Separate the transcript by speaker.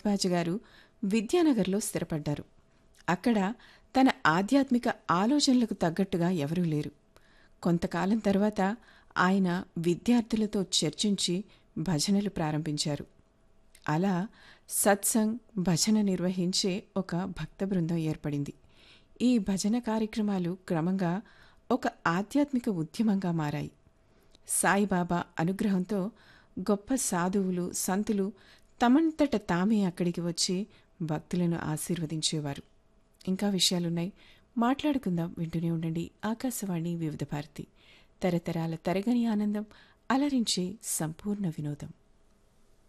Speaker 1: భరద్వాజ గారు విద్యానగర్లో స్థిరపడ్డారు అక్కడ తన ఆధ్యాత్మిక ఆలోచనలకు తగ్గట్టుగా ఎవరూ లేరు కొంతకాలం తర్వాత ఆయన విద్యార్థులతో చర్చించి భజనలు ప్రారంభించారు అలా సత్సంగ్ భజన నిర్వహించే ఒక భక్త బృందం ఏర్పడింది ఈ భజన కార్యక్రమాలు క్రమంగా ఒక ఆధ్యాత్మిక ఉద్యమంగా మారాయి సాయిబాబా అనుగ్రహంతో గొప్ప సాధువులు సంతులు తమంతట తామే అక్కడికి వచ్చి భక్తులను ఆశీర్వదించేవారు ఇంకా విషయాలున్నాయి మాట్లాడుకుందాం వింటూనే ఉండండి ఆకాశవాణి వివిధ భారతి తరతరాల తరగని ఆనందం అలరించే సంపూర్ణ వినోదం